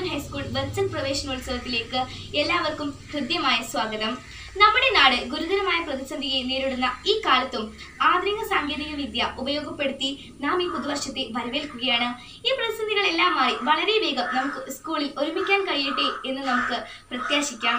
high school virtual പ്രവേശനോത്സവത്തിലേക്ക് എല്ലാവർക്കും ഹൃദ്യമായ സ്വാഗതം നമ്മുടെ നാട് ഗുരുതരമായ പ്രതിസന്ധിയെ നേരിടുന്ന ഈ കാലത്തും ആധുനിക സാങ്കേതിക വിദ്യ ഉപയോഗപ്പെടുത്തി നാം ഈ പുതുവർഷത്തെ വരവേൽക്കുകയാണ് ഈ പ്രതിസന്ധികളെല്ലാം മാറി വളരെ വേഗം നമുക്ക് സ്കൂളിൽ ഒരുമിക്കാൻ കഴിയട്ടെ എന്ന് നമുക്ക് പ്രത്യാശിക്കാം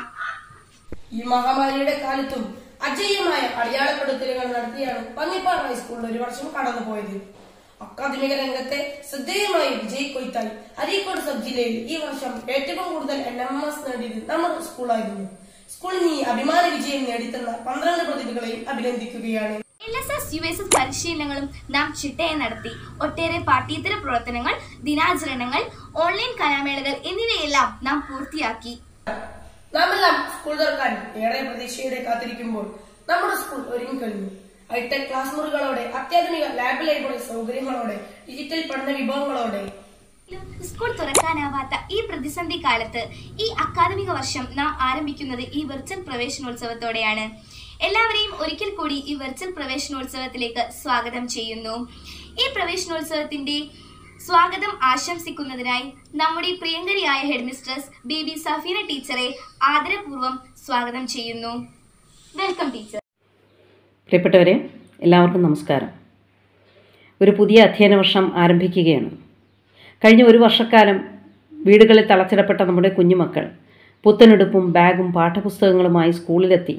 ഈ മഹാമാരിയുടെ കാലത്തും അജയ്യമായ അടയാളപ്പെടുത്തലുകൾ നടത്തിയാണ് പന്നിപ്പാറ ഹൈസ്കൂളിൽ ഒരു വർഷം കടന്നുപോയത് അക്കാദമിക രംഗത്തെ ശ്രദ്ധേയമായ വിജയ് കൊയ്ത്തായി അരീക്കോട് സബ് ജില്ലയിൽ ഈ വർഷം ഏറ്റവും കൂടുതൽ എൻ എം എസ് നേടിയത് നമ്മുടെ സ്കൂളായിരുന്നു സ്കൂളിന് ഈ അഭിമാന വിജയം നേടിത്തന്ന പന്ത്രണ്ട് പ്രതിഭകളെയും അഭിനന്ദിക്കുകയാണ് L S S U S S പരിശീലനങ്ങളും നാം ചിട്ടയെ നടത്തി ഒട്ടേറെ പാഠ്യേതര പ്രവർത്തനങ്ങൾ ദിനാചരണങ്ങൾ ഓൺലൈൻ കലാമേളകൾ എന്നിവയെല്ലാം നാം പൂർത്തിയാക്കി നാമെല്ലാം സ്കൂൾ തുറക്കാൻ ഏറെ പ്രതീക്ഷയോടെ കാത്തിരിക്കുമ്പോൾ നമ്മുടെ സ്കൂൾ ഒരുങ്ങിക്കഴിഞ്ഞു ഹൈടെക് ക്ലാസ് മുറികളോടെ അത്യാധുനിക ലാബ് ലൈബ്രറി സൗകര്യങ്ങളോടെ ഡിജിറ്റൽ പഠന വിഭവങ്ങളോടെ സ്കൂൾ തുറക്കാനാവാത്ത ഈ പ്രതിസന്ധി കാലത്ത് ഈ അക്കാദമിക വർഷം നാം ആരംഭിക്കുന്നത് ഈ വെർച്വൽ പ്രവേശനോത്സവത്തോടെയാണ് എല്ലാവരെയും ഒരിക്കൽ കൂടി ഈ വെർച്വൽ പ്രവേശനോത്സവത്തിലേക്ക് സ്വാഗതം ചെയ്യുന്നു ഈ പ്രവേശനോത്സവത്തിന്റെ സ്വാഗതം ആശംസിക്കുന്നതിനായി നമ്മുടെ പ്രിയങ്കരിയായ ഹെഡ്മിസ്ട്രസ് ബേബി സഫീന ടീച്ചറെ ആദരപൂർവ്വം സ്വാഗതം ചെയ്യുന്നു വെൽക്കം ടീച്ചർ പ്രിയപ്പെട്ടവരെ എല്ലാവർക്കും നമസ്കാരം ഒരു പുതിയ അധ്യയന വർഷം ആരംഭിക്കുകയാണ് കഴിഞ്ഞ ഒരു വർഷക്കാലം വീടുകളിൽ തളച്ചിടപ്പെട്ട നമ്മുടെ കുഞ്ഞുമക്കൾ പുത്തനെടുപ്പും ബാഗും പാഠപുസ്തകങ്ങളുമായി സ്കൂളിലെത്തി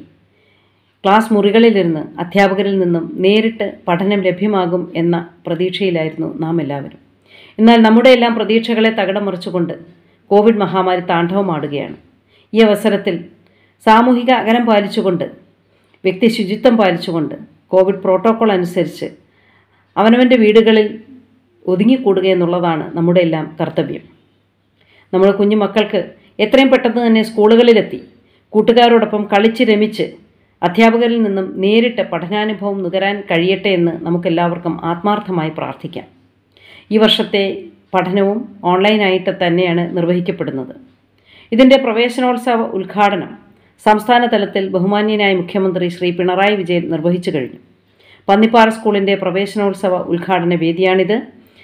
ക്ലാസ് മുറികളിലിരുന്ന് അധ്യാപകരിൽ നിന്നും നേരിട്ട് പഠനം ലഭ്യമാകും എന്ന പ്രതീക്ഷയിലായിരുന്നു നാം എല്ലാവരും എന്നാൽ നമ്മുടെ എല്ലാം പ്രതീക്ഷകളെ തകിടം മറിച്ചുകൊണ്ട് കോവിഡ് മഹാമാരി താണ്ഡവമാടുകയാണ് ഈ അവസരത്തിൽ സാമൂഹിക അകലം പാലിച്ചുകൊണ്ട് വ്യക്തി ശുചിത്വം പാലിച്ചുകൊണ്ട് കോവിഡ് പ്രോട്ടോക്കോൾ അനുസരിച്ച് അവനവൻ്റെ വീടുകളിൽ ഒതുങ്ങിക്കൂടുക എന്നുള്ളതാണ് നമ്മുടെ എല്ലാം കർത്തവ്യം നമ്മുടെ കുഞ്ഞു മക്കൾക്ക് എത്രയും പെട്ടെന്ന് തന്നെ സ്കൂളുകളിലെത്തി കൂട്ടുകാരോടൊപ്പം കളിച്ച് രമിച്ച് അധ്യാപകരിൽ നിന്നും നേരിട്ട് പഠനാനുഭവം നുകരാൻ കഴിയട്ടെ എന്ന് നമുക്കെല്ലാവർക്കും ആത്മാർത്ഥമായി പ്രാർത്ഥിക്കാം ഈ വർഷത്തെ പഠനവും ഓൺലൈനായിട്ട് തന്നെയാണ് നിർവഹിക്കപ്പെടുന്നത് ഇതിൻ്റെ പ്രവേശനോത്സവ ഉദ്ഘാടനം സംസ്ഥാന തലത്തിൽ ബഹുമാന്യനായ മുഖ്യമന്ത്രി ശ്രീ പിണറായി വിജയൻ നിർവഹിച്ചു കഴിഞ്ഞു പന്നിപ്പാറ സ്കൂളിൻ്റെ പ്രവേശനോത്സവ ഉദ്ഘാടന വേദിയാണിത്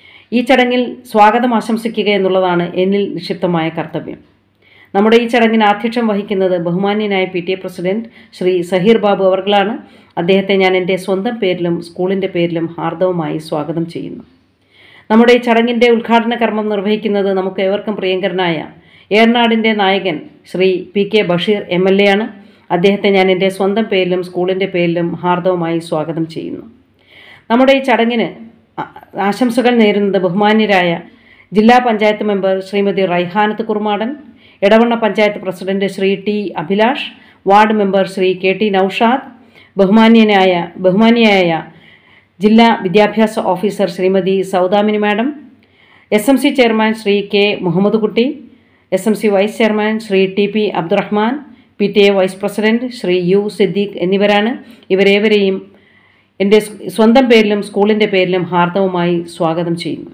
ഈ ചടങ്ങിൽ സ്വാഗതം ആശംസിക്കുക എന്നുള്ളതാണ് എന്നിൽ നിക്ഷിപ്തമായ കർത്തവ്യം നമ്മുടെ ഈ ചടങ്ങിന് ആധ്യക്ഷം വഹിക്കുന്നത് ബഹുമാന്യനായ P T A president Shri Saheer Babu അവർകളാണ് അദ്ദേഹത്തെ ഞാൻ എൻ്റെ സ്വന്തം പേരിലും സ്കൂളിൻ്റെ പേരിലും ഹാർദവമായി സ്വാഗതം ചെയ്യുന്നു നമ്മുടെ ഈ ചടങ്ങിൻ്റെ ഉദ്ഘാടന കർമ്മം നിർവഹിക്കുന്നത് നമുക്ക് ഏവർക്കും പ്രിയങ്കരനായ ഏർനാടിൻ്റെ നായകൻ Sri P K Basheer M L A ആണ് അദ്ദേഹത്തെ ഞാൻ എൻ്റെ സ്വന്തം പേരിലും സ്കൂളിൻ്റെ പേരിലും ഹാർദവമായി സ്വാഗതം ചെയ്യുന്നു നമ്മുടെ ഈ ചടങ്ങിന് ആ- ആശംസകൾ നേരുന്നത് ബഹുമാന്യരായ ജില്ലാ panchayat member Shrimati Raihanath Kurmadan Edavanna panchayat president Shri T Abhilash ward member Shri K T Noushad ബഹുമാന്യനായ ബഹുമാനിയായ ജില്ലാ വിദ്യാഭ്യാസ officer Shrimati Saudamini madam S M C chairman Shri K Muhammad Kutty S M C vice chairman Sri T P Abdurahman P T A vice president Sri U Siddique എന്നിവരാണ് ഇവരേവരെയും എൻ്റെ സ് സ്വന്തം പേരിലും സ്കൂളിൻ്റെ പേരിലും ഹാർദവമായി സ്വാഗതം ചെയ്യുന്നു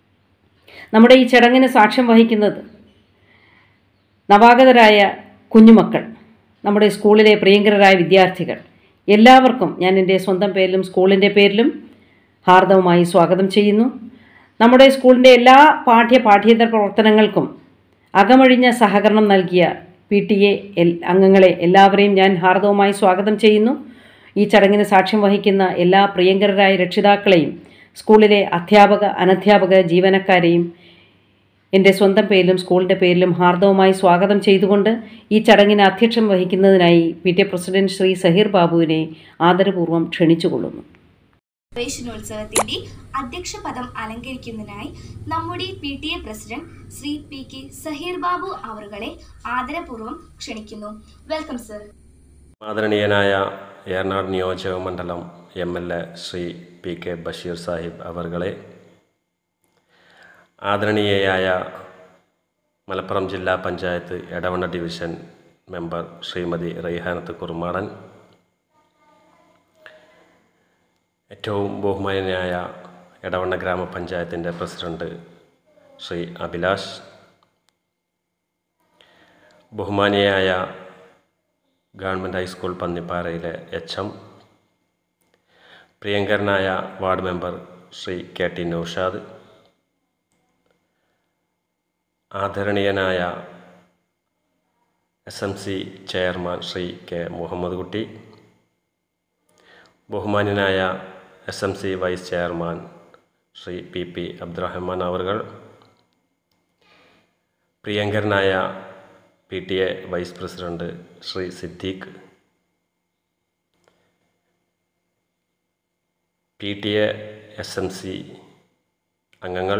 നമ്മുടെ ഈ ചടങ്ങിന് സാക്ഷ്യം വഹിക്കുന്നത് നവാഗതരായ കുഞ്ഞുമക്കൾ നമ്മുടെ സ്കൂളിലെ പ്രിയങ്കരരായ വിദ്യാർത്ഥികൾ എല്ലാവർക്കും ഞാൻ എൻ്റെ സ്വന്തം പേരിലും സ്കൂളിൻ്റെ പേരിലും ഹാർദവമായി സ്വാഗതം ചെയ്യുന്നു നമ്മുടെ സ്കൂളിൻ്റെ എല്ലാ പാഠ്യ പാഠ്യേതര പ്രവർത്തനങ്ങൾക്കും അകമഴിഞ്ഞ സഹകരണം നൽകിയ പി ടി എ എൽ അംഗങ്ങളെ എല്ലാവരെയും ഞാൻ ഹാർദവമായി സ്വാഗതം ചെയ്യുന്നു ഈ ചടങ്ങിന് സാക്ഷ്യം വഹിക്കുന്ന എല്ലാ പ്രിയങ്കരരായ രക്ഷിതാക്കളെയും സ്കൂളിലെ അധ്യാപക അനധ്യാപക ജീവനക്കാരെയും എൻ്റെ സ്വന്തം പേരിലും സ്കൂളിൻ്റെ പേരിലും ഹാർദവമായി സ്വാഗതം ചെയ്തുകൊണ്ട് ഈ ചടങ്ങിന് അധ്യക്ഷം വഹിക്കുന്നതിനായി P T A president Shri Zaheer ബാബുവിനെ ആദരപൂർവ്വം ക്ഷണിച്ചുകൊള്ളുന്നു പ്രവേശനോത്സവത്തിന്റെ അധ്യക്ഷ പദം അലങ്കരിക്കുന്നതിനായി നമ്മുടെ P T A president Shri P K Zaheer Babu അവറുകളെ ആദരപൂർവ്വം ക്ഷണിക്കുന്നു വെൽക്കം സർ ആദരണീയനായ ഏർനാട് നിയോജക മണ്ഡലം M L A Shri P K Basheer Sahib അവർകളെ ആദരണീയയായ മലപ്പുറം ജില്ലാ പഞ്ചായത്ത് എടവണ്ണ ഡിവിഷൻ മെമ്പർ ശ്രീമതി റൈഹാനത്ത് കുർമാടൻ ഏറ്റവും ബഹുമാന്യനായ എടവണ്ണ ഗ്രാമപഞ്ചായത്തിൻ്റെ പ്രസിഡന്റ് ശ്രീ അഭിലാഷ് ബഹുമാനിയായ ഗവൺമെൻറ് ഹൈസ്കൂൾ പന്നിപ്പാറയിലെ എച്ച് എം പ്രിയങ്കരനായ ward member Shri K T Noushad ആദരണീയനായ S M C chairman Shri K Muhammad Kutty ബഹുമാന്യനായ S M C vice chairman Shri P P Abdurahman അവർകൾ പ്രിയങ്കരനായ P T A vice president Shri Siddique P T A S M C അംഗങ്ങൾ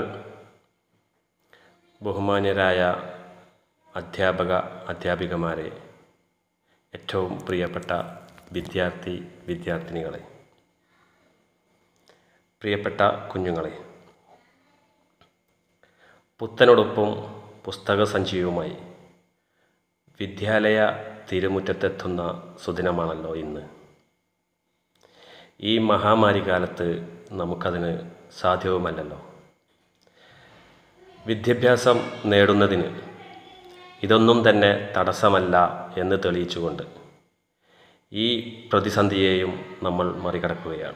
ബഹുമാന്യരായ അധ്യാപക അധ്യാപികമാരെ ഏറ്റവും പ്രിയപ്പെട്ട വിദ്യാർത്ഥി വിദ്യാർത്ഥിനികളെ പ്രിയപ്പെട്ട കുഞ്ഞുങ്ങളെ പുത്തനുടുപ്പും പുസ്തക സഞ്ചിയുമായി വിദ്യാലയ തിരുമുറ്റത്തെത്തുന്ന സുദിനമാണല്ലോ ഇന്ന് ഈ മഹാമാരി കാലത്ത് നമുക്കതിന് സാധ്യവുമല്ലല്ലോ വിദ്യാഭ്യാസം നേടുന്നതിന് ഇതൊന്നും തന്നെ തടസ്സമല്ല എന്ന് തെളിയിച്ചുകൊണ്ട് ഈ പ്രതിസന്ധിയെയും നമ്മൾ മറികടക്കുകയാണ്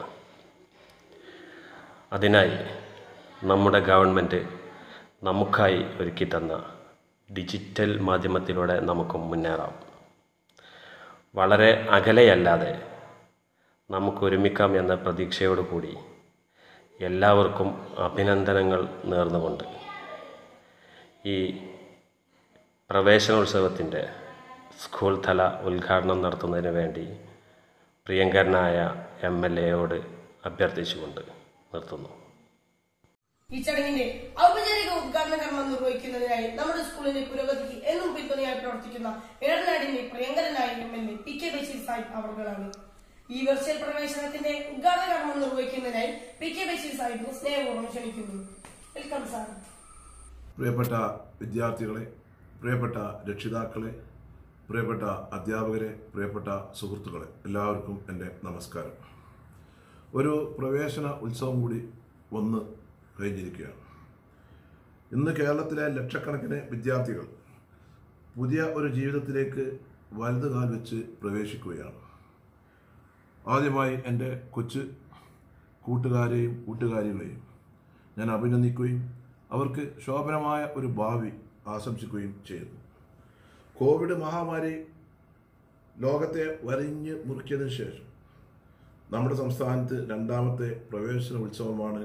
അതിനായി നമ്മുടെ ഗവൺമെൻറ് നമുക്കായി ഒരുക്കി തന്ന ഡിജിറ്റൽ മാധ്യമത്തിലൂടെ നമുക്കും മുന്നേറാം വളരെ അകലെയല്ലാതെ നമുക്ക് ഒരുമിക്കാം എന്ന പ്രതീക്ഷയോടുകൂടി എല്ലാവർക്കും അഭിനന്ദനങ്ങൾ നേർന്നുകൊണ്ട് ഈ പ്രവേശനോത്സവത്തിൻ്റെ സ്കൂൾ തല ഉദ്ഘാടനം നടത്തുന്നതിന് വേണ്ടി പ്രിയങ്കരനായ എം എൽ എയോട് അഭ്യർത്ഥിച്ചുകൊണ്ട് നിർത്തുന്നു ഈ ചടങ്ങിന്റെ ഔപചാരിക ഉദ്ഘാടന കർമ്മം നിർവഹിക്കുന്നതിനായി നമ്മുടെ സ്കൂളിന്റെ പുരോഗതിക്ക് എന്നും പിന്തുണയായി പ്രവർത്തിക്കുന്ന ഏഴനാടിന്റെ പ്രിയങ്കരനായ M L A P K Basheer Sahib അവർകളാണ് ഈ വെർച്വൽ പ്രവേശനത്തിന്റെ ഉദ്ഘാടന കർമ്മം നിർവഹിക്കുന്നതിനായി പി കെ ബഷീർ സാഹിബിനെ സ്നേഹപൂർവ്വം ക്ഷണിക്കുന്നു വെൽക്കം സാർ പ്രിയപ്പെട്ട വിദ്യാർത്ഥികളെ പ്രിയപ്പെട്ട രക്ഷിതാക്കളെ പ്രിയപ്പെട്ട അധ്യാപകരെ പ്രിയപ്പെട്ട സുഹൃത്തുക്കളെ എല്ലാവർക്കും എൻ്റെ നമസ്കാരം ഒരു പ്രവേശന ഉത്സവം കൂടി വന്ന് കഴിഞ്ഞിരിക്കുകയാണ് ഇന്ന് കേരളത്തിലെ ലക്ഷക്കണക്കിന് വിദ്യാർത്ഥികൾ പുതിയ ഒരു ജീവിതത്തിലേക്ക് വലത് കാൽ വെച്ച് പ്രവേശിക്കുകയാണ് ആദ്യമായി എൻ്റെ കൊച്ചു കൂട്ടുകാരെയും കൂട്ടുകാരികളെയും ഞാൻ അഭിനന്ദിക്കുകയും അവർക്ക് ശോഭനമായ ഒരു ഭാവി ആശംസിക്കുകയും ചെയ്യുന്നു കോവിഡ് മഹാമാരി ലോകത്തെ വരിഞ്ഞ് മുറുക്കിയതിനു ശേഷം നമ്മുടെ സംസ്ഥാനത്ത് രണ്ടാമത്തെ പ്രവേശന ഉത്സവമാണ്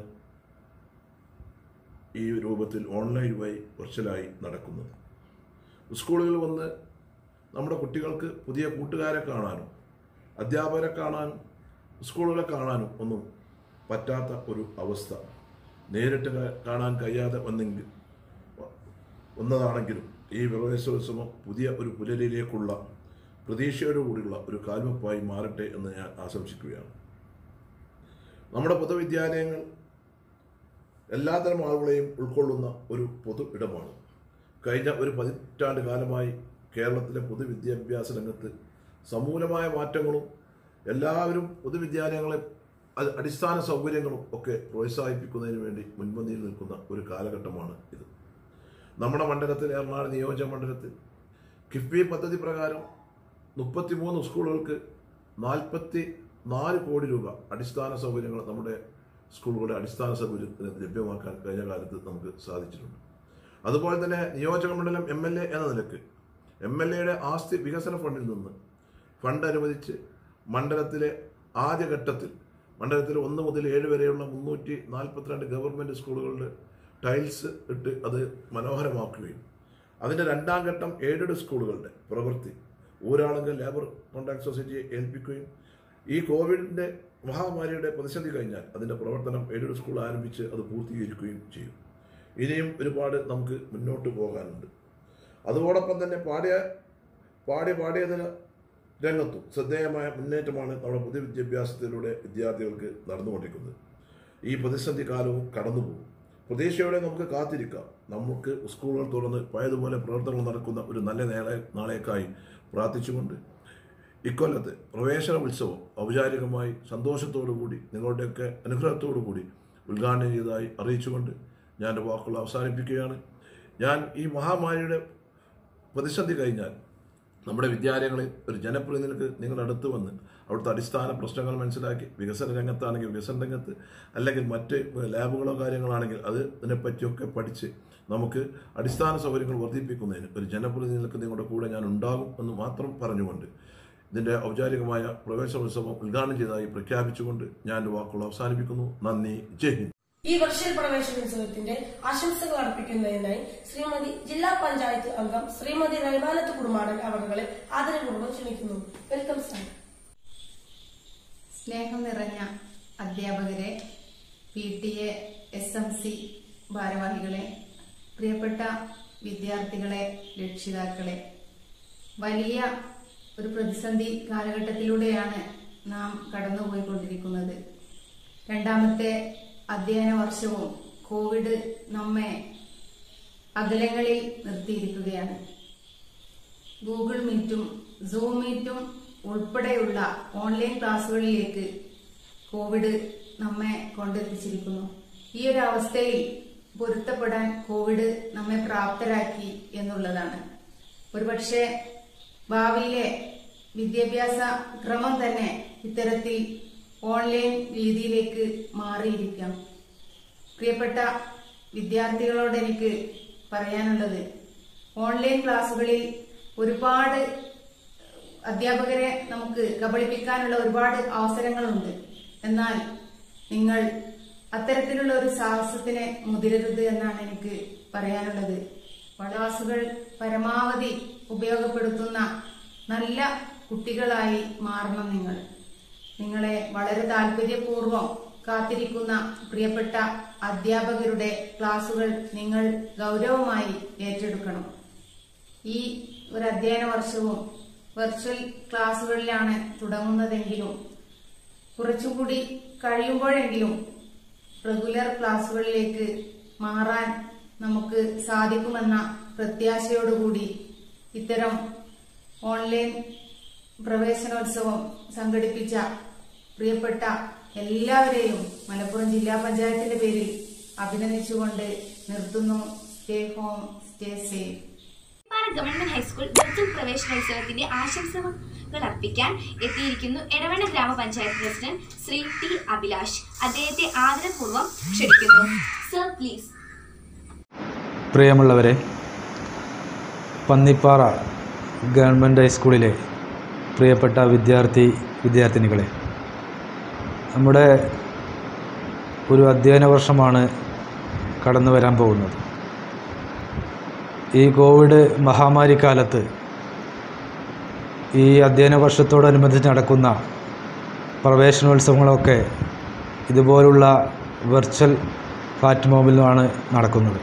ഈ രൂപത്തിൽ ഓൺലൈൻ വഴി വെർച്വലായി നടക്കുന്നത് സ്കൂളുകളിൽ വന്ന് നമ്മുടെ കുട്ടികൾക്ക് പുതിയ കൂട്ടുകാരെ കാണാനും അധ്യാപകരെ കാണാനും സ്കൂളുകളെ കാണാനും ഒന്നും പറ്റാത്ത ഒരു അവസ്ഥ നേരിട്ട് ക- കാണാൻ കഴിയാതെ വന്നെങ്കിൽ വന്നതാണെങ്കിലും ഈ പ്രവേശനോത്സവം പുതിയ ഒരു പുലരിയിലേക്കുള്ള പ്രതീക്ഷയോടുകൂടിയുള്ള ഒരു കാൽവെപ്പായി മാറട്ടെ എന്ന് ഞാൻ ആശംസിക്കുകയാണ് നമ്മുടെ പൊതുവിദ്യാലയങ്ങൾ എല്ലാത്തരം ആളുകളെയും ഉൾക്കൊള്ളുന്ന ഒരു പൊതു ഇടമാണ് കഴിഞ്ഞ ഒരു പതിറ്റാണ്ട് കാലമായി കേരളത്തിലെ പൊതുവിദ്യാഭ്യാസ രംഗത്ത് സമൂലമായ മാറ്റങ്ങളും എല്ലാവരും പൊതുവിദ്യാലയങ്ങളെ അത് അടിസ്ഥാന സൗകര്യങ്ങളും ഒക്കെ പ്രോത്സാഹിപ്പിക്കുന്നതിന് വേണ്ടി മുൻപന്തിയിൽ നിൽക്കുന്ന ഒരു കാലഘട്ടമാണ് ഇത് നമ്മുടെ മണ്ഡലത്തിൽ എറണാകുളം നിയോജക മണ്ഡലത്തിൽ കിഫ്ബി പദ്ധതി പ്രകാരം മുപ്പത്തിമൂന്ന് സ്കൂളുകൾക്ക് നാൽപ്പത്തി നാല് കോടി രൂപ അടിസ്ഥാന സൗകര്യങ്ങൾ നമ്മുടെ സ്കൂളുകളുടെ അടിസ്ഥാന സൗകര്യത്തിന് ലഭ്യമാക്കാൻ കഴിഞ്ഞ കാലത്ത് നമുക്ക് സാധിച്ചിട്ടുണ്ട് അതുപോലെ തന്നെ നിയോജക മണ്ഡലം എം എൽ എ എന്ന നിലക്ക് എം എൽ എയുടെ ആസ്തി വികസന ഫണ്ടിൽ നിന്ന് ഫണ്ട് അനുവദിച്ച് മണ്ഡലത്തിലെ ആദ്യഘട്ടത്തിൽ മണ്ഡലത്തിൽ ഒന്ന് മുതൽ ഏഴ് വരെയുള്ള മുന്നൂറ്റി നാൽപ്പത്തിരണ്ട് ഗവൺമെൻറ് സ്കൂളുകളുടെ ടൈൽസ് ഇട്ട് അത് മനോഹരമാക്കുകയും അതിൻ്റെ രണ്ടാം ഘട്ടം എയ്ഡഡ് സ്കൂളുകളുടെ പ്രവൃത്തി ഊരാളുങ്കൽ ലേബർ കോൺട്രാക്ട് സൊസൈറ്റിയെ ഏൽപ്പിക്കുകയും ഈ കോവിഡിൻ്റെ മഹാമാരിയുടെ പ്രതിസന്ധി കഴിഞ്ഞാൽ അതിൻ്റെ പ്രവർത്തനം എയ്ഡഡ് സ്കൂൾ ആരംഭിച്ച് അത് പൂർത്തീകരിക്കുകയും ചെയ്യും ഇനിയും ഒരുപാട് നമുക്ക് മുന്നോട്ട് പോകാനുണ്ട് അതോടൊപ്പം തന്നെ പാഠ്യ പാഠ്യ പാഠ്യേതര രംഗത്തും ശ്രദ്ധേയമായ മുന്നേറ്റമാണ് നമ്മുടെ പൊതുവിദ്യാഭ്യാസത്തിലൂടെ വിദ്യാർത്ഥികൾക്ക് നടന്നുകൊണ്ടിരിക്കുന്നത് ഈ പ്രതിസന്ധി കാലവും കടന്നുപോകും പ്രതീക്ഷയോടെ നമുക്ക് കാത്തിരിക്കാം നമുക്ക് സ്കൂളുകൾ തുറന്ന് പഴയതുപോലെ പ്രവർത്തനങ്ങൾ നടക്കുന്ന ഒരു നല്ല നാളെ നാളേക്കായി പ്രാർത്ഥിച്ചുകൊണ്ട് ഇക്കൊല്ലത്ത് പ്രവേശന ഉത്സവം ഔപചാരികമായി സന്തോഷത്തോടു കൂടി നിങ്ങളുടെയൊക്കെ അനുഗ്രഹത്തോടു കൂടി ഉദ്ഘാടനം ചെയ്തതായി അറിയിച്ചുകൊണ്ട് ഞാൻ എൻ്റെ വാക്കുകൾ അവസാനിപ്പിക്കുകയാണ് ഞാൻ ഈ മഹാമാരിയുടെ പ്രതിസന്ധി കഴിഞ്ഞാൽ നമ്മുടെ വിദ്യാലയങ്ങളിൽ ഒരു ജനപ്രതിനിധിക്ക് നിങ്ങളുടെ അടുത്ത് വന്ന് അവിടുത്തെ അടിസ്ഥാന പ്രശ്നങ്ങൾ മനസ്സിലാക്കി വികസന രംഗത്താണെങ്കിൽ വികസന രംഗത്ത് അല്ലെങ്കിൽ മറ്റ് ലാബുകളോ കാര്യങ്ങളാണെങ്കിൽ അത് ഇതിനെപ്പറ്റിയൊക്കെ പഠിച്ച് നമുക്ക് അടിസ്ഥാന സൗകര്യങ്ങൾ വർദ്ധിപ്പിക്കുന്നതിന് ഒരു ജനപ്രതിനിധികൾക്ക് നിങ്ങളുടെ കൂടെ ഞാൻ ഉണ്ടാകും എന്ന് മാത്രം പറഞ്ഞുകൊണ്ട് ഇതിൻ്റെ ഔപചാരികമായ പ്രവേശനോത്സവം ഉദ്ഘാടനം ചെയ്തതായി പ്രഖ്യാപിച്ചുകൊണ്ട് ഞാൻ എൻ്റെ വാക്കുകൾ അവസാനിപ്പിക്കുന്നു നന്ദി ജയ് ഹിന്ദ് ഈ വർഷൽ പ്രവേശനോത്സവത്തിന്റെ ആശംസകൾ അർപ്പിക്കുന്നതിനായി ശ്രീമതി ജില്ലാ പഞ്ചായത്ത് അംഗം ശ്രീമതി റൈമാനത്ത് കുടുംബാടൻ അവരുടെ ആദരപൂർവ്വം ക്ഷണിക്കുന്നു വെൽക്കം സാർ സ്നേഹം നിറഞ്ഞ അധ്യാപകരെ P T A S M C ഭാരവാഹികളെ പ്രിയപ്പെട്ട വിദ്യാർത്ഥികളെ രക്ഷിതാക്കളെ വലിയ ഒരു പ്രതിസന്ധി കാലഘട്ടത്തിലൂടെയാണ് നാം കടന്നുപോയിക്കൊണ്ടിരിക്കുന്നത് രണ്ടാമത്തെ അധ്യയന വർഷവും കോവിഡ് നമ്മെ അകലങ്ങളിൽ നിർത്തിയിരിക്കുകയാണ് ഗൂഗിൾ മീറ്റും സൂം മീറ്റും ഉൾപ്പെടെയുള്ള ഓൺലൈൻ ക്ലാസ്സുകളിലേക്ക് കോവിഡ് നമ്മെ കൊണ്ടെത്തിച്ചിരിക്കുന്നു ഈ ഒരു അവസ്ഥയിൽ പൊരുത്തപ്പെടാൻ കോവിഡ് നമ്മെ പ്രാപ്തരാക്കി എന്നുള്ളതാണ് ഒരുപക്ഷെ ഭാവിയിലെ വിദ്യാഭ്യാസ ക്രമം തന്നെ ഇത്തരത്തിൽ ഓൺലൈൻ രീതിയിലേക്ക് മാറിയിരിക്കാം പ്രിയപ്പെട്ട വിദ്യാർത്ഥികളോട് എനിക്ക് പറയാനുള്ളത് ഓൺലൈൻ ക്ലാസ്സുകളിൽ ഒരുപാട് അധ്യാപകരെ നമുക്ക് കബളിപ്പിക്കാനുള്ള ഒരുപാട് അവസരങ്ങളുണ്ട് എന്നാൽ നിങ്ങൾ അത്തരത്തിലുള്ള ഒരു സാഹസത്തിന് മുതിരരുത് എന്നാണ് എനിക്ക് പറയാനുള്ളത് ക്ലാസുകൾ പരമാവധി ഉപയോഗപ്പെടുത്തുന്ന നല്ല കുട്ടികളായി മാറണം നിങ്ങൾ നിങ്ങളെ വളരെ താല്പര്യപൂർവ്വം കാത്തിരിക്കുന്ന പ്രിയപ്പെട്ട അധ്യാപകരുടെ ക്ലാസുകൾ നിങ്ങൾ ഗൗരവമായി ഏറ്റെടുക്കണം ഈ ഒരു അധ്യയന വർഷവും വെർച്വൽ ക്ലാസുകളിലാണ് തുടങ്ങുന്നതെങ്കിലും കുറച്ചുകൂടി കഴിയുമ്പോഴെങ്കിലും റെഗുലർ ക്ലാസുകളിലേക്ക് മാറാൻ നമുക്ക് സാധിക്കുമെന്ന പ്രത്യാശയോടുകൂടി ഇത്തരം ഓൺലൈൻ പ്രവേശനോത്സവം സംഘടിപ്പിച്ച പ്രിയപ്പെട്ട എല്ലാവരെയും മലപ്പുറം ജില്ലാ പഞ്ചായത്തിന്റെ പേരിൽ അഭിനന്ദിച്ചുകൊണ്ട് നിർത്തുന്നു സ്റ്റേ ഹോം സ്റ്റേ സേഫ് പാറ ഗവൺമെന്റ് ഹൈസ്കൂൾ വെർച്വൽ പ്രവേശനോത്സവത്തിന്റെ ആശംസകൾ അർപ്പിക്കാൻ എത്തിയിരിക്കുന്നു എടവണ്ണ ഗ്രാമപഞ്ചായത്ത് പ്രസിഡന്റ് ശ്രീ ടി അഭിലാഷ് അദ്ദേഹത്തെ ആദരപൂർവ്വം ക്ഷണിക്കുന്നു സർ പ്ലീസ് പ്രിയമുള്ളവരെ പന്നിപ്പാറ ഗവൺമെൻറ് ഹൈസ്കൂളിലെ പ്രിയപ്പെട്ട വിദ്യാർത്ഥി വിദ്യാർത്ഥിനികളെ നമ്മുടെ ഒരു അധ്യയന വർഷമാണ് കടന്നു വരാൻ പോകുന്നത് ഈ കോവിഡ് മഹാമാരി കാലത്ത് ഈ അധ്യയന വർഷത്തോടനുബന്ധിച്ച് നടക്കുന്ന പ്രവേശനോത്സവങ്ങളൊക്കെ ഇതുപോലുള്ള വെർച്വൽ പ്ലാറ്റ്ഫോമിലാണ് നടക്കുന്നത്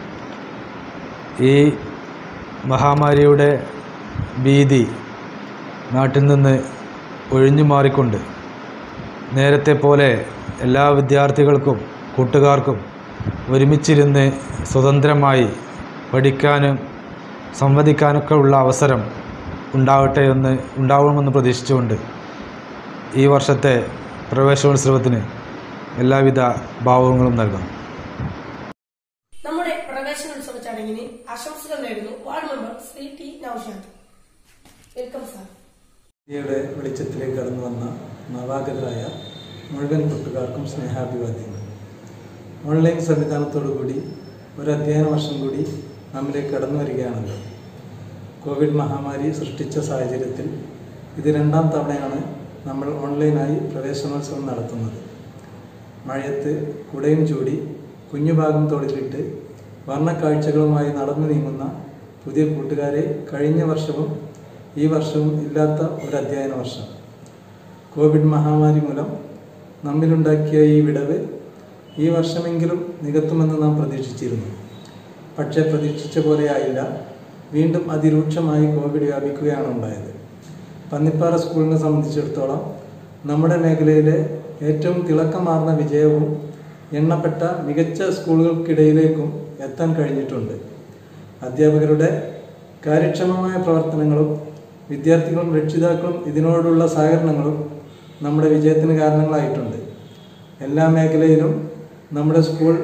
ഈ മഹാമാരിയുടെ ഭീതി നാട്ടിൽ നിന്ന് ഒഴിഞ്ഞു മാറിക്കൊണ്ട് നേരത്തെ പോലെ എല്ലാ വിദ്യാർത്ഥികൾക്കും കൂട്ടുകാർക്കും ഒരുമിച്ചിരുന്ന് സ്വതന്ത്രമായി പഠിക്കാനും സംവദിക്കാനൊക്കെ ഉള്ള അവസരം ഉണ്ടാവട്ടെ എന്ന് ഉണ്ടാവണമെന്ന് പ്രതീക്ഷിച്ചുകൊണ്ട് ഈ വർഷത്തെ പ്രവേശനോത്സവത്തിന് എല്ലാവിധ ഭാവങ്ങളും നൽകുന്നു നമ്മുടെ പ്രവേശനോത്സവ ചടങ്ങിന് ആശംസകൾ നേടുന്നു ward member Shri T Noushad welcome sir ഇന്ത്യയുടെ വെളിച്ചത്തിലേക്ക് കടന്നു വന്ന നവാഗതരായ മുഴുവൻ കൂട്ടുകാർക്കും സ്നേഹാഭിവാദ്യങ്ങൾ ഓൺലൈൻ സംവിധാനത്തോടുകൂടി ഒരു അധ്യയന വർഷം കൂടി നമ്മിലേക്ക് കടന്നു വരികയാണല്ലോ കോവിഡ് മഹാമാരി സൃഷ്ടിച്ച സാഹചര്യത്തിൽ ഇത് രണ്ടാം തവണയാണ് നമ്മൾ ഓൺലൈനായി പ്രവേശനോത്സവം നടത്തുന്നത് മഴയത്ത് കുടയും ചൂടി കുഞ്ഞുഭാഗം തോളിലിട്ട് വർണ്ണക്കാഴ്ചകളുമായി നടന്നു നീങ്ങുന്ന പുതിയ കൂട്ടുകാരെ കഴിഞ്ഞ വർഷവും ഈ വർഷവും ഇല്ലാത്ത ഒരു അധ്യയന വർഷം കോവിഡ് മഹാമാരി മൂലം നമ്മിലുണ്ടാക്കിയ ഈ വിടവ് ഈ വർഷമെങ്കിലും നികത്തുമെന്ന് നാം പ്രതീക്ഷിച്ചിരുന്നു പക്ഷേ പ്രതീക്ഷിച്ച പോലെ ആയില്ല വീണ്ടും അതിരൂക്ഷമായി കോവിഡ് വ്യാപിക്കുകയാണ് ഉണ്ടായത് പന്നിപ്പാറ സ്കൂളിനെ സംബന്ധിച്ചിടത്തോളം നമ്മുടെ മേഖലയിലെ ഏറ്റവും തിളക്കമാർന്ന വിജയവും എണ്ണപ്പെട്ട മികച്ച സ്കൂളുകൾക്കിടയിലേക്കും എത്താൻ കഴിഞ്ഞിട്ടുണ്ട് അധ്യാപകരുടെ കാര്യക്ഷമമായ പ്രവർത്തനങ്ങളും വിദ്യാർത്ഥികളും രക്ഷിതാക്കളും ഇതിനോടുള്ള സഹകരണങ്ങളും നമ്മുടെ വിജയത്തിന് കാരണങ്ങളായിട്ടുണ്ട് എല്ലാ മേഖലയിലും നമ്മുടെ സ്കൂൾ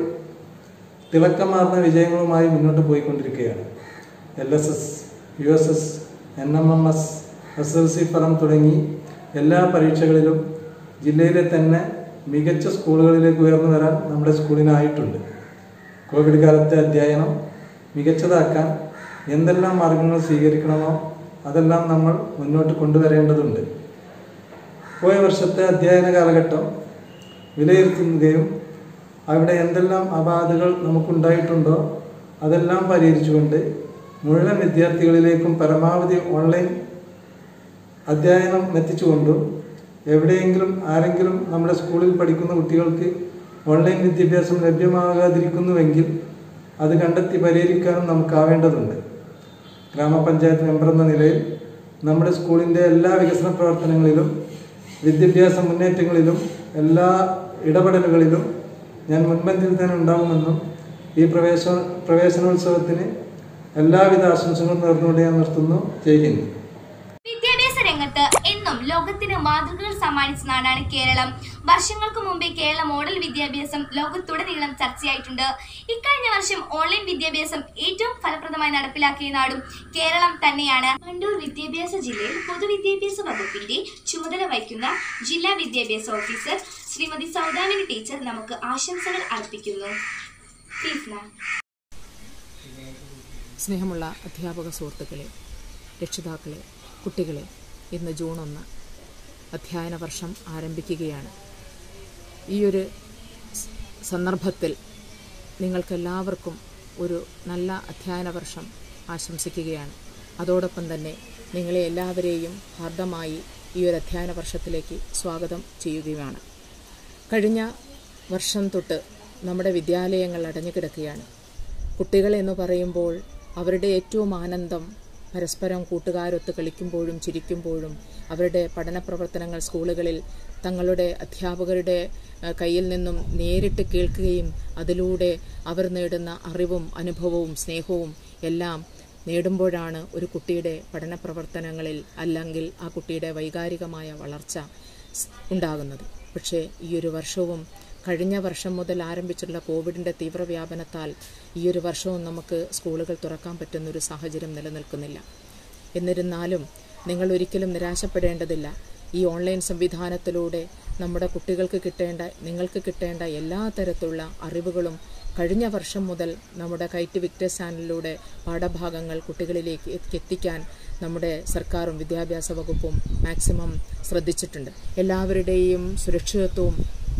തിളക്കമാർന്ന വിജയങ്ങളുമായി മുന്നോട്ട് പോയിക്കൊണ്ടിരിക്കുകയാണ് L S S U S S N M M S S L C ഫലം തുടങ്ങി എല്ലാ പരീക്ഷകളിലും ജില്ലയിലെ തന്നെ മികച്ച സ്കൂളുകളിലേക്ക് ഉയർന്നു വരാൻ നമ്മുടെ സ്കൂളിനായിട്ടുണ്ട് കോവിഡ് കാലത്തെ അധ്യയനം മികച്ചതാക്കാൻ എന്തെല്ലാം മാർഗങ്ങൾ സ്വീകരിക്കണമോ അതെല്ലാം നമ്മൾ മുന്നോട്ട് കൊണ്ടുവരേണ്ടതുണ്ട് പോയ വർഷത്തെ അധ്യയന കാലഘട്ടം വിലയിരുത്തുകയും അവിടെ എന്തെല്ലാം അപാധകൾ നമുക്കുണ്ടായിട്ടുണ്ടോ അതെല്ലാം പരിഹരിച്ചുകൊണ്ട് മുഴുവൻ വിദ്യാർത്ഥികളിലേക്കും പരമാവധി ഓൺലൈൻ അധ്യയനം എത്തിച്ചുകൊണ്ടും എവിടെയെങ്കിലും ആരെങ്കിലും നമ്മുടെ സ്കൂളിൽ പഠിക്കുന്ന കുട്ടികൾക്ക് ഓൺലൈൻ വിദ്യാഭ്യാസം ലഭ്യമാകാതിരിക്കുന്നുവെങ്കിൽ അത് കണ്ടെത്തി പരിഹരിക്കാനും നമുക്കാവേണ്ടതുണ്ട് ഗ്രാമപഞ്ചായത്ത് മെമ്പർ എന്ന നിലയിൽ നമ്മുടെ സ്കൂളിൻ്റെ എല്ലാ വികസന പ്രവർത്തനങ്ങളിലും വിദ്യാഭ്യാസ മുന്നേറ്റങ്ങളിലും എല്ലാ ഇടപെടലുകളിലും ഞാൻ മുൻപന്തിയിൽ തന്നെ ഉണ്ടാകുമെന്നും ഈ പ്രവേശ പ്രവേശനോത്സവത്തിന് എല്ലാവിധ ആശംസകളും നേർന്നുകൊണ്ട് ഞാൻ നിർത്തുന്നു ജയ് ഹിന്ദ് വിദ്യാഭ്യാസ രംഗത്ത് എന്നും ലോകത്തിന് മാതൃകകൾ സമ്മാനിച്ച നാടാണ് കേരളം വർഷങ്ങൾക്ക് മുമ്പേ കേരള മോഡൽ വിദ്യാഭ്യാസം ലോകത്തുടനീളം ചർച്ചയായിട്ടുണ്ട് ഇക്കഴിഞ്ഞ വർഷം ഓൺലൈൻ വിദ്യാഭ്യാസം ഏറ്റവും ഫലപ്രദമായി നടപ്പിലാക്കിയ നാടും കേരളം തന്നെയാണ് വണ്ടൂർ വിദ്യാഭ്യാസ ജില്ലയിൽ പൊതുവിദ്യാഭ്യാസ വകുപ്പിന്റെ ചുമതല വഹിക്കുന്ന ജില്ലാ വിദ്യാഭ്യാസ ഓഫീസർ ശ്രീമതി സൗദാമിനി ടീച്ചർ നമുക്ക് ആശംസകൾ അർപ്പിക്കുന്നു പ്ലീസ് മാം സ്നേഹമുള്ള അധ്യാപക സുഹൃത്തുക്കളെ രക്ഷിതാക്കളെ കുട്ടികളെ ഇന്ന് ജൂൺ ഒന്ന് അധ്യയന വർഷം ആരംഭിക്കുകയാണ് ഈ ഒരു സ് സന്ദർഭത്തിൽ നിങ്ങൾക്കെല്ലാവർക്കും ഒരു നല്ല അധ്യയന വർഷം ആശംസിക്കുകയാണ് അതോടൊപ്പം തന്നെ നിങ്ങളെ എല്ലാവരെയും ഹാർദമായി ഈ ഒരു അധ്യയന വർഷത്തിലേക്ക് സ്വാഗതം ചെയ്യുകയുമാണ് കഴിഞ്ഞ വർഷം തൊട്ട് നമ്മുടെ വിദ്യാലയങ്ങൾ അടഞ്ഞു കിടക്കുകയാണ് കുട്ടികൾ എന്ന് പറയുമ്പോൾ അവരുടെ ഏറ്റവും ആനന്ദം പരസ്പരം കൂട്ടുകാരൊത്ത് കളിക്കുമ്പോഴും ചിരിക്കുമ്പോഴും അവരുടെ പഠന പ്രവർത്തനങ്ങൾ സ്കൂളുകളിൽ തങ്ങളുടെ അധ്യാപകരുടെ ഏഹ്, കയ്യിൽ നിന്നും നേരിട്ട് കേൾക്കുകയും അതിലൂടെ അവർ നേടുന്ന അറിവും അനുഭവവും സ്നേഹവും എല്ലാം നേടുമ്പോഴാണ് ഒരു കുട്ടിയുടെ പഠന പ്രവർത്തനങ്ങളിൽ അല്ലെങ്കിൽ ആ കുട്ടിയുടെ വൈകാരികമായ വളർച്ച സ് ഉണ്ടാകുന്നത് പക്ഷേ ഈ ഒരു വർഷവും കഴിഞ്ഞ വർഷം മുതൽ ആരംഭിച്ചിട്ടുള്ള കോവിഡിൻ്റെ തീവ്രവ്യാപനത്താൽ ഈ ഒരു വർഷവും നമുക്ക് സ്കൂളുകൾ തുറക്കാൻ പറ്റുന്ന ഒരു സാഹചര്യം നിലനിൽക്കുന്നില്ല എന്നിരുന്നാലും നിങ്ങൾ ഒരിക്കലും നിരാശപ്പെടേണ്ടതില്ല ഈ ഓൺലൈൻ സംവിധാനത്തിലൂടെ നമ്മുടെ കുട്ടികൾക്ക് കിട്ടേണ്ട നിങ്ങൾക്ക് കിട്ടേണ്ട എല്ലാ തരത്തിലുള്ള അറിവുകളും കഴിഞ്ഞ വർഷം മുതൽ നമ്മുടെ കൈറ്റ് വിക്ടേഴ്സ് ചാനലിലൂടെ പാഠഭാഗങ്ങൾ കുട്ടികളിലേക്ക് എത്തിക്കാൻ നമ്മുടെ സർക്കാരും വിദ്യാഭ്യാസ വകുപ്പും മാക്സിമം ശ്രദ്ധിച്ചിട്ടുണ്ട് എല്ലാവരുടെയും സുരക്ഷിതത്വവും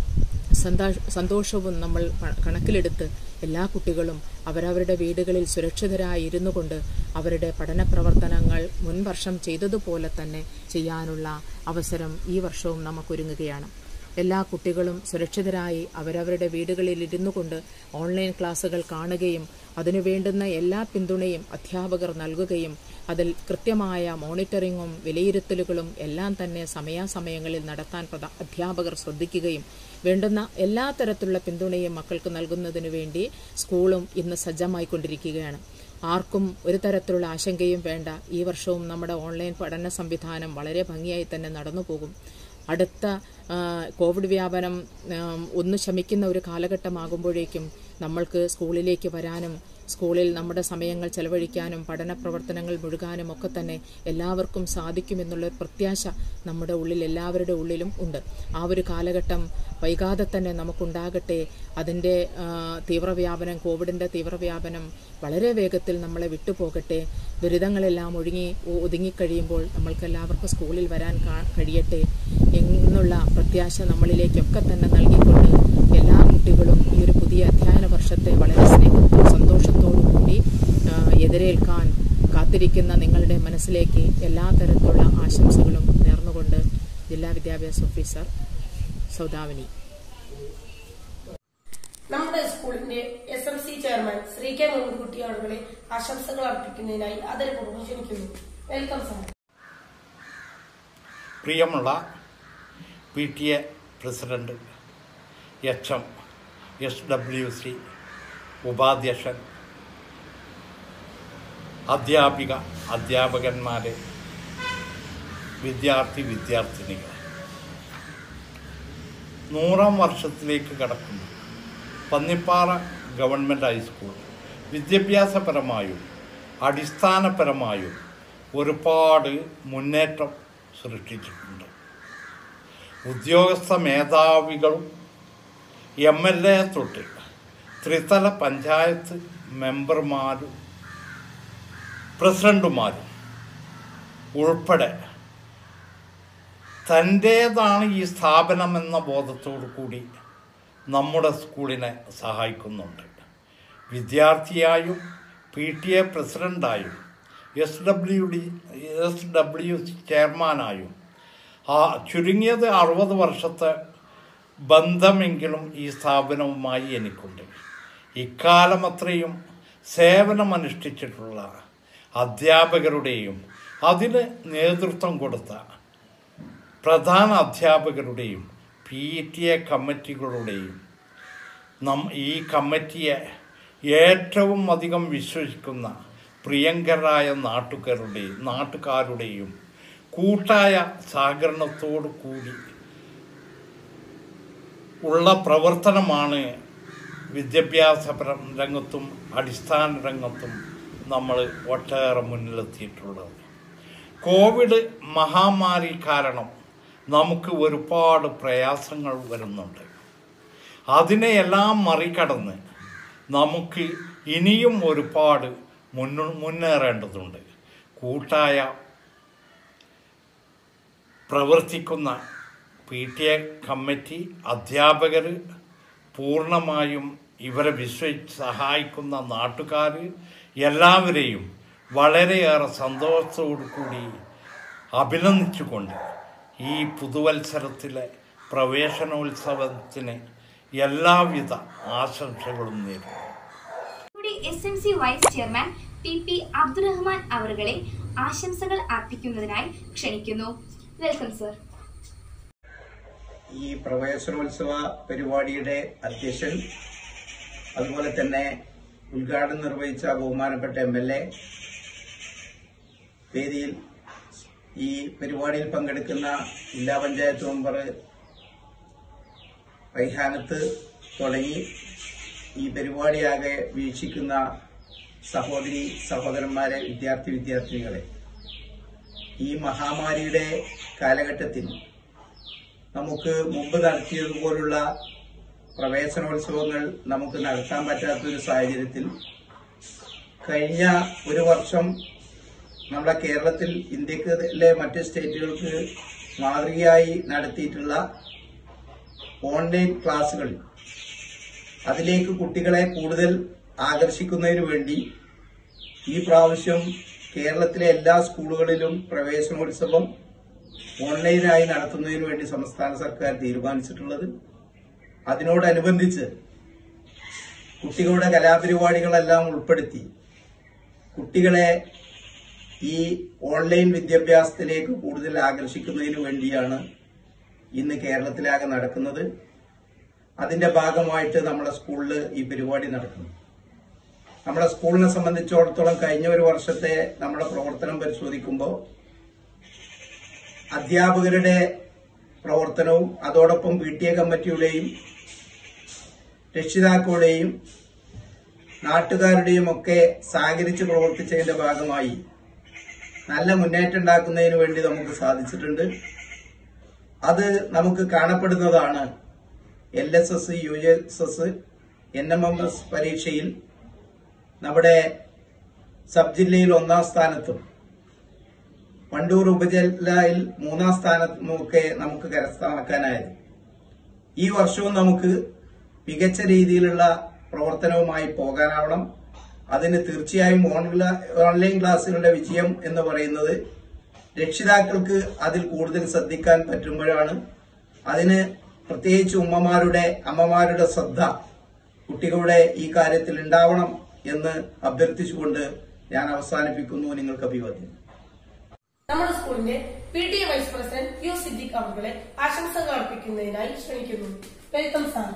സന്തോഷ സന്തോഷവും നമ്മൾ പ- കണക്കിലെടുത്ത് എല്ലാ കുട്ടികളും അവരവരുടെ വീടുകളിൽ സുരക്ഷിതരായി ഇരുന്നു കൊണ്ട് അവരുടെ പഠന പ്രവർത്തനങ്ങൾ മുൻ വർഷം ചെയ്തതുപോലെ തന്നെ ചെയ്യാനുള്ള അവസരം ഈ വർഷവും നമുക്കൊരുങ്ങുകയാണ് എല്ലാ കുട്ടികളും സുരക്ഷിതരായി അവരവരുടെ വീടുകളിൽ ഇരുന്നു കൊണ്ട് ഓൺലൈൻ ക്ലാസുകൾ കാണുകയും അതിനു വേണ്ടുന്ന എല്ലാ പിന്തുണയും അധ്യാപകർ നൽകുകയും അതിൽ കൃത്യമായ മോണിറ്ററിങ്ങും വിലയിരുത്തലുകളും എല്ലാം തന്നെ സമയാസമയങ്ങളിൽ നടത്താൻ പ്രധ- അധ്യാപകർ ശ്രദ്ധിക്കുകയും വേണ്ടുന്ന എല്ലാ തരത്തിലുള്ള പിന്തുണയും മക്കൾക്ക് നൽകുന്നതിനു വേണ്ടി സ്കൂളും ഇന്ന് സജ്ജമായിക്കൊണ്ടിരിക്കുകയാണ് ആർക്കും ഒരു തരത്തിലുള്ള ആശങ്കയും വേണ്ട ഈ വർഷവും നമ്മുടെ ഓൺലൈൻ പഠന സംവിധാനം വളരെ ഭംഗിയായി തന്നെ നടന്നു പോകും അടുത്ത ആ, കോവിഡ് വ്യാപനം ആം, ഒന്ന് ശമിക്കുന്ന ഒരു കാലഘട്ടമാകുമ്പോഴേക്കും നമ്മൾക്ക് സ്കൂളിലേക്ക് വരാനും സ്കൂളിൽ നമ്മുടെ സമയങ്ങൾ ചെലവഴിക്കാനും പഠന പ്രവർത്തനങ്ങൾ മുഴുകാനും ഒക്കെ തന്നെ എല്ലാവർക്കും സാധിക്കുമെന്നുള്ള ഒരു പ്രത്യാശ നമ്മുടെ ഉള്ളിൽ എല്ലാവരുടെ ഉള്ളിലും ഉണ്ട് ആ ഒരു കാലഘട്ടം വൈകാതെ തന്നെ നമുക്കുണ്ടാകട്ടെ അതിൻ്റെ ആ, തീവ്രവ്യാപനം കോവിഡിൻ്റെ തീവ്രവ്യാപനം വളരെ വേഗത്തിൽ നമ്മളെ വിട്ടുപോകട്ടെ ദുരിതങ്ങളെല്ലാം ഒഴുങ്ങി ഒ- ഒതുങ്ങിക്കഴിയുമ്പോൾ നമ്മൾക്ക് എല്ലാവർക്കും സ്കൂളിൽ വരാൻ കാ- കഴിയട്ടെ എന്നുള്ള പ്രത്യാശ നമ്മളിലേക്കൊക്കെ തന്നെ നൽകിക്കൊണ്ട് എല്ലാ കുട്ടികളും ഈ ഒരു പുതിയ അധ്യയന വർഷത്തെ വളരെ സ്നേഹത്തോടും സന്തോഷത്തോടും കൂടി ആ, എതിരേൽക്കാൻ കാത്തിരിക്കുന്ന നിങ്ങളുടെ മനസ്സിലേക്ക് എല്ലാ തരത്തിലുള്ള ആശംസകളും നേർന്നുകൊണ്ട് ജില്ലാ വിദ്യാഭ്യാസ ഓഫീസർ സൗദാമിനി നമ്മുടെ സ്കൂളിന്റെ S M C chairman Shri K Munkutty അവരുടെ ആശംസകൾ അർപ്പിക്കുന്നതിനായി ആദരപൂർവ്വം ക്ഷണിക്കുന്നു വെൽക്കം സാർ പ്രിയമുള്ള P T A president H M S W C ഉപാധ്യക്ഷൻ അധ്യാപിക അധ്യാപകന്മാരെ വിദ്യാർത്ഥി വിദ്യാർത്ഥിനികൾ നൂറാം വർഷത്തിലേക്ക് കടക്കുന്നു പന്നിപ്പാറ ഗവൺമെൻറ് ഹൈസ്കൂൾ വിദ്യാഭ്യാസപരമായും അടിസ്ഥാനപരമായും ഒരുപാട് മുന്നേറ്റം സൃഷ്ടിച്ചിട്ടുണ്ട് ഉദ്യോഗസ്ഥ മേധാവികളും എം എൽ എ തൊട്ട് ത്രിതല പഞ്ചായത്ത് മെമ്പർമാരും പ്രസിഡന്റുമാരും ഉൾപ്പെടെ തൻ്റേതാണ് ഈ സ്ഥാപനം എന്ന ബോധത്തോടു കൂടി നമ്മുടെ സ്കൂളിനെ സഹായിക്കുന്നുണ്ട് വിദ്യാർത്ഥിയായും പി ടി എ പ്രസിഡൻ്റായും S W D S W ചെയർമാനായും ആ ചുരുങ്ങിയത് അറുപത് വർഷത്തെ ബന്ധമെങ്കിലും ഈ സ്ഥാപനവുമായി എനിക്കുണ്ട് ഇക്കാലം അത്രയും സേവനമനുഷ്ഠിച്ചിട്ടുള്ള അധ്യാപകരുടെയും അതിന് നേതൃത്വം കൊടുത്ത പ്രധാന അധ്യാപകരുടെയും പി ടി എ കമ്മിറ്റികളുടെയും നം ഈ കമ്മിറ്റിയെ ഏറ്റവും അധികം വിശ്വസിക്കുന്ന പ്രിയങ്കരായ നാട്ടുകാരുടെയും നാട്ടുകാരുടെയും കൂട്ടായ സഹകരണത്തോടു കൂടി ഉള്ള പ്രവർത്തനമാണ് വിദ്യാഭ്യാസ പ്ര- രംഗത്തും അടിസ്ഥാന രംഗത്തും നമ്മൾ ഒട്ടേറെ മുന്നിലെത്തിയിട്ടുള്ളത് കോവിഡ് മഹാമാരി കാരണം നമുക്ക് ഒരുപാട് പ്രയാസങ്ങൾ വരുന്നുണ്ട് അതിനെയെല്ലാം മറികടന്ന് നമുക്ക് ഇനിയും ഒരുപാട് മുന്നോ മുന്നേറേണ്ടതുണ്ട് കൂട്ടായ പ്രവർത്തിക്കുന്ന പി ടി എ കമ്മിറ്റി അധ്യാപകർ പൂർണ്ണമായും ഇവരെ വിശ്വസിച്ച് സഹായിക്കുന്ന നാട്ടുകാർ എല്ലാവരെയും വളരെയേറെ സന്തോഷത്തോടു കൂടി അഭിനന്ദിച്ചുകൊണ്ട് ഈ പുതുവത്സരത്തിലെ പ്രവേശനോത്സവത്തിന് എല്ലാവിധ ആശംസകളും നേരുന്നു കൂടി S M C vice chairman P P Abdurahman അവറുകളെ ആശംസകൾ അർപ്പിക്കുന്നതിനായി ക്ഷണിക്കുന്നു വെൽക്കം സർ ഈ പ്രവേശനോത്സവ പരിപാടിയുടെ അധ്യക്ഷൻ അതുപോലെ തന്നെ ഉദ്ഘാടനം നിർവഹിച്ച ബഹുമാനപ്പെട്ട എം എൽ എ വേദിയിൽ ഈ പരിപാടിയിൽ പങ്കെടുക്കുന്ന ജില്ലാ പഞ്ചായത്ത് മെമ്പർ റൈഹാനത്ത് തുടങ്ങി ഈ പരിപാടിയാകെ വീക്ഷിക്കുന്ന സഹോദരി സഹോദരന്മാരെ വിദ്യാർത്ഥി വിദ്യാർത്ഥിനികളെ ഈ മഹാമാരിയുടെ കാലഘട്ടത്തിൽ നമുക്ക് മുമ്പ് നടത്തിയതുപോലുള്ള പ്രവേശനോത്സവങ്ങൾ നമുക്ക് നടത്താൻ പറ്റാത്തൊരു സാഹചര്യത്തിൽ കഴിഞ്ഞ ഒരു വർഷം നമ്മുടെ കേരളത്തിൽ ഇന്ത്യയിലെ മറ്റ് സ്റ്റേറ്റുകൾക്ക് മാതൃകയായി നടത്തിയിട്ടുള്ള ഓൺലൈൻ ക്ലാസുകൾ അതിലേക്ക് കുട്ടികളെ കൂടുതൽ ആകർഷിക്കുന്നതിന് വേണ്ടി ഈ പ്രാവശ്യം കേരളത്തിലെ എല്ലാ സ്കൂളുകളിലും പ്രവേശനോത്സവം ഓൺലൈനായി നടത്തുന്നതിന് വേണ്ടി സംസ്ഥാന സർക്കാർ തീരുമാനിച്ചിട്ടുള്ളത് അതിനോടനുബന്ധിച്ച് കുട്ടികളുടെ കലാപരിപാടികളെല്ലാം ഉൾപ്പെടുത്തി കുട്ടികളെ ഈ ഓൺലൈൻ വിദ്യാഭ്യാസത്തിലേക്ക് കൂടുതൽ ആകർഷിക്കുന്നതിന് വേണ്ടിയാണ് ഇന്ന് കേരളത്തിലാകെ നടക്കുന്നത് അതിന്റെ ഭാഗമായിട്ട് നമ്മുടെ സ്കൂളിൽ ഈ പരിപാടി നടക്കുന്നു നമ്മുടെ സ്കൂളിനെ സംബന്ധിച്ചിടത്തോളം കഴിഞ്ഞ ഒരു വർഷത്തെ നമ്മുടെ പ്രവർത്തനം പരിശോധിക്കുമ്പോൾ അധ്യാപകരുടെ പ്രവർത്തനവും അതോടൊപ്പം പി ടി എ കമ്മിറ്റിയുടെയും രക്ഷിതാക്കളുടെയും നാട്ടുകാരുടെയും ഒക്കെ സഹകരിച്ച് പ്രവർത്തിച്ചതിന്റെ ഭാഗമായി നല്ല മുന്നേറ്റം ഉണ്ടാക്കുന്നതിന് വേണ്ടി നമുക്ക് സാധിച്ചിട്ടുണ്ട് അത് നമുക്ക് കാണപ്പെടുന്നതാണ് L S S U S S N M M S പരീക്ഷയിൽ നമ്മുടെ സബ് ജില്ലയിൽ ഒന്നാം സ്ഥാനത്തും വണ്ടൂർ ഉപജില്ലയിൽ മൂന്നാം സ്ഥാനത്തുമൊക്കെ നമുക്ക് കരസ്ഥമാക്കാനായത് ഈ വർഷവും നമുക്ക് മികച്ച രീതിയിലുള്ള പ്രവർത്തനവുമായി പോകാനാവണം അതിന് തീർച്ചയായും ഓൺല- ഓൺലൈൻ ക്ലാസ്സുകളുടെ വിജയം എന്ന് പറയുന്നത് രക്ഷിതാക്കൾക്ക് അതിൽ കൂടുതൽ ശ്രദ്ധിക്കാൻ പറ്റുമ്പോഴാണ് അതിന് പ്രത്യേകിച്ച് ഉമ്മമാരുടെ അമ്മമാരുടെ ശ്രദ്ധ കുട്ടികളുടെ ഈ കാര്യത്തിൽ ഉണ്ടാവണം എന്ന് അഭ്യർത്ഥിച്ചുകൊണ്ട് ഞാൻ അവസാനിപ്പിക്കുന്നു നിങ്ങൾക്ക് അഭിവാദ്യം നമ്മുടെ സ്കൂളിന്റെ P T A vice president U Siddique അവരുടെ ആശംസകൾ അർപ്പിക്കുന്നതിനായി ക്ഷണിക്കുന്നു വെൽക്കം സാർ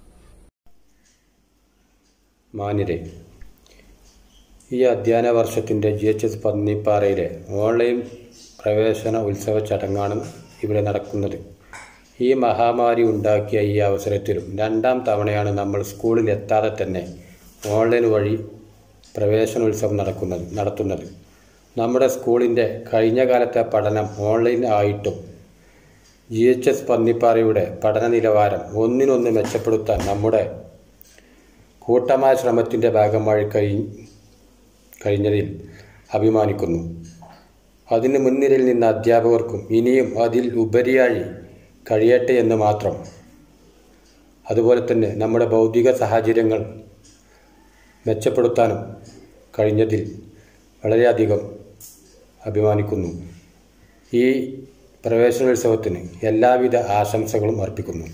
മാന്യരെ ഈ അധ്യയന വർഷത്തിൻ്റെ ജി എച്ച് എസ് പന്നിപ്പാറയിലെ ഓൺലൈൻ പ്രവേശന ഉത്സവ ചടങ്ങാണ് ഇവിടെ നടക്കുന്നത് ഈ മഹാമാരി ഉണ്ടാക്കിയ ഈ അവസരത്തിലും രണ്ടാം തവണയാണ് നമ്മൾ സ്കൂളിൽ എത്താതെ തന്നെ ഓൺലൈൻ വഴി പ്രവേശനോത്സവം നടക്കുന്നത് നടത്തുന്നത് നമ്മുടെ സ്കൂളിൻ്റെ കഴിഞ്ഞ കാലത്തെ പഠനം ഓൺലൈൻ ആയിട്ടും ജി എച്ച് എസ് പന്നിപ്പാറയുടെ പഠന നിലവാരം ഒന്നിനൊന്ന് മെച്ചപ്പെടുത്താൻ നമ്മുടെ കൂട്ടമായ ശ്രമത്തിൻ്റെ ഭാഗമായി കഴി കഴിഞ്ഞതിൽ അഭിമാനിക്കുന്നു അതിന് മുൻനിരയിൽ നിന്ന അധ്യാപകർക്കും ഇനിയും അതിൽ ഉപരിയായി കഴിയട്ടെ എന്ന് മാത്രം അതുപോലെ തന്നെ നമ്മുടെ ഭൗതിക സാഹചര്യങ്ങൾ മെച്ചപ്പെടുത്താനും കഴിഞ്ഞതിൽ വളരെയധികം അഭിമാനിക്കുന്നു ഈ പ്രവേശനോത്സവത്തിന് എല്ലാവിധ ആശംസകളും അർപ്പിക്കുന്നു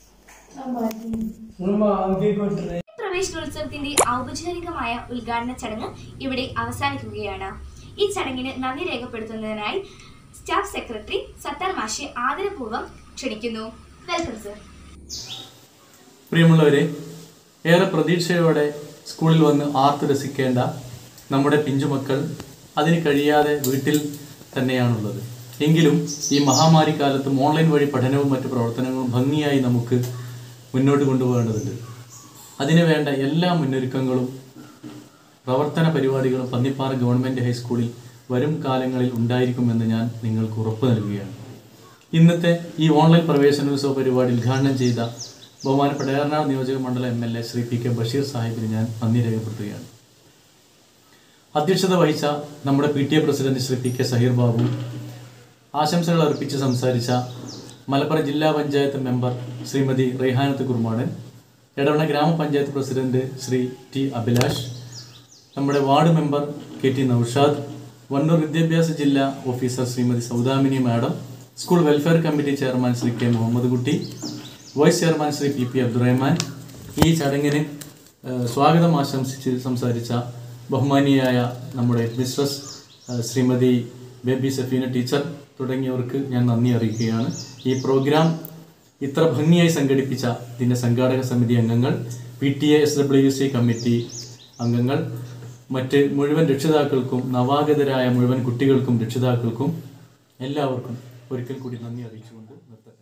പ്രവേശനോത്സവത്തിന്റെ ഔപചാരികമായ ഉദ്ഘാടന ചടങ്ങ് ഇവിടെ അവസാനിക്കുകയാണ് ഈ ചടങ്ങിന് നന്ദി രേഖപ്പെടുത്തുന്നതിനായി സ്റ്റാഫ് സെക്രട്ടറി സത്താർ മാഷെ ആദരപൂർവ്വം ക്ഷണിക്കുന്നു വെൽക്കം സർ പ്രിയമുള്ളവരെ ഏറെ പ്രതീക്ഷയോടെ സ്കൂളിൽ വന്ന് ആർത്തു രസിക്കേണ്ട നമ്മുടെ പിഞ്ചുമക്കൾ അതിന് കഴിയാതെ വീട്ടിൽ തന്നെയാണുള്ളത് എങ്കിലും ഈ മഹാമാരി കാലത്തും ഓൺലൈൻ വഴി പഠനവും മറ്റു പ്രവർത്തനങ്ങളും ഭംഗിയായി നമുക്ക് മുന്നോട്ട് കൊണ്ടുപോകേണ്ടതുണ്ട് അതിനു വേണ്ട എല്ലാ മുന്നൊരുക്കങ്ങളും പ്രവർത്തന പരിപാടികളും പന്നിപ്പാറ ഗവൺമെൻറ് ഹൈസ്കൂളിൽ വരും കാലങ്ങളിൽ ഉണ്ടായിരിക്കുമെന്ന് ഞാൻ നിങ്ങൾക്ക് ഉറപ്പ് നൽകുകയാണ് ഇന്നത്തെ ഈ ഓൺലൈൻ പ്രവേശനോത്സവ പരിപാടി ഉദ്ഘാടനം ചെയ്ത ബഹുമാനപ്പെട്ട ഏറനാട് നിയോജക മണ്ഡലം M L A Shri P K Basheer സാഹിബിന് ഞാൻ നന്ദി രേഖപ്പെടുത്തുകയാണ് അധ്യക്ഷത വഹിച്ച നമ്മുടെ P T A president Shri P K Zaheer Babu ആശംസകൾ അർപ്പിച്ച് സംസാരിച്ച മലപ്പുറം ജില്ലാ പഞ്ചായത്ത് മെമ്പർ ശ്രീമതി റെയ്ഹാനത്ത് കുർമാടൻ എടവണ ഗ്രാമപഞ്ചായത്ത് പ്രസിഡന്റ് ശ്രീ ടി അഭിലാഷ് നമ്മുടെ ward member K T Noushad Wandoor വിദ്യാഭ്യാസ ജില്ലാ officer Shrimati Saudamini madam school welfare committee chairman Shri K Muhammad Kutty vice chairman Shri P P Abdurahman ഈ ചടങ്ങിന് ഏഹ്, സ്വാഗതം ആശംസിച്ച് സംസാരിച്ച ബഹുമാനിയായ നമ്മുടെ മിസ്ട്രസ് ഏഹ്, ശ്രീമതി ബേബി സഫീന ടീച്ചർ തുടങ്ങിയവർക്ക് ഞാൻ നന്ദി അറിയിക്കുകയാണ് ഈ പ്രോഗ്രാം ഇത്ര ഭംഗിയായി സംഘടിപ്പിച്ച ഇതിൻ്റെ സംഘാടക സമിതി അംഗങ്ങൾ P T A S W C committee അംഗങ്ങൾ മറ്റ് മുഴുവൻ രക്ഷിതാക്കൾക്കും നവാഗതരായ മുഴുവൻ കുട്ടികൾക്കും രക്ഷിതാക്കൾക്കും എല്ലാവർക്കും ഒരിക്കൽ കൂടി നന്ദി അറിയിച്ചുകൊണ്ട് നിർത്തട്ടെ